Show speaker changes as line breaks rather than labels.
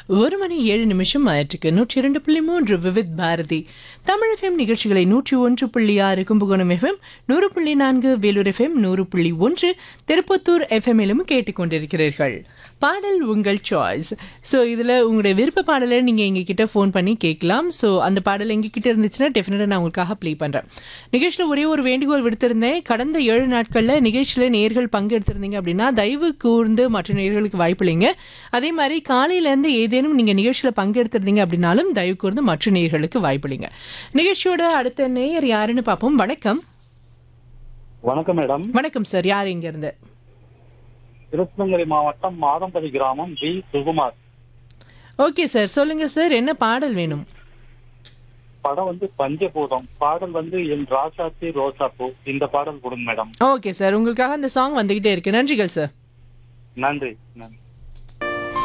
ஒரு மணி ஏழு நிமிஷம் ஆயிற்றுக்கு நூற்றி இரண்டு புள்ளி மூன்று விவித் பாரதி தமிழ் எஃப்எம் நிகழ்ச்சிகளை நூற்றி ஒன்று புள்ளி ஆறு கும்பகோணம் எஃப்எம் நூறு புள்ளி நான்கு வேலூர் எஃப்எம் நூறு புள்ளி ஒன்று திருப்பத்தூர் எஃப்எம்மிலும் கேட்டுக்கொண்டிருக்கிறீர்கள் பாடல் உங்கள் சாய்ஸ் ஸோ இதில் உங்களுடைய விருப்ப பாடலை நீங்கள் எங்ககிட்ட ஃபோன் பண்ணி கேட்கலாம் ஸோ அந்த பாடல் எங்ககிட்ட இருந்துச்சுன்னா டெஃபினட்டாக நான் உங்களுக்காக ப்ளே பண்ணுறேன் நிகழ்ச்சியில் ஒரே ஒரு வேண்டுகோள் விடுத்திருந்தேன் கடந்த ஏழு நாட்களில் நிகழ்ச்சியில் நேர்கள் பங்கெடுத்திருந்தீங்க அப்படின்னா தயவு கூர்ந்து மற்ற நேர்களுக்கு வாய்ப்பில்லைங்க அதே மாதிரி காலையிலேருந்து ஏதேனும் நீங்கள் நிகழ்ச்சியில் பங்கெடுத்திருந்தீங்க அப்படின்னாலும் தயவு கூர்ந்து மற்ற நேர்களுக்கு வாய்ப்பில்லைங்க நிகழ்ச்சியோட அடுத்த நேயர் யாருன்னு பார்ப்போம் வணக்கம்
வணக்கம் மேடம்
வணக்கம் சார் யார் இங்கேருந்து
கிருஷ்ணகிரி மாவட்டம் மாதம்பதி கிராமம் பி சுகுமார்
ஓகே சார் சொல்லுங்கள் சார் என்ன பாடல் வேணும்
படம் வந்து பஞ்சபூதம் பாடல் வந்து என் ராசாத்தி ரோசாப்பூ இந்த பாடல் கொடுங்க மேடம்
ஓகே சார் உங்களுக்காக அந்த சாங் வந்துகிட்டே இருக்கு நன்றிகள் சார்
நன்றி நன்றி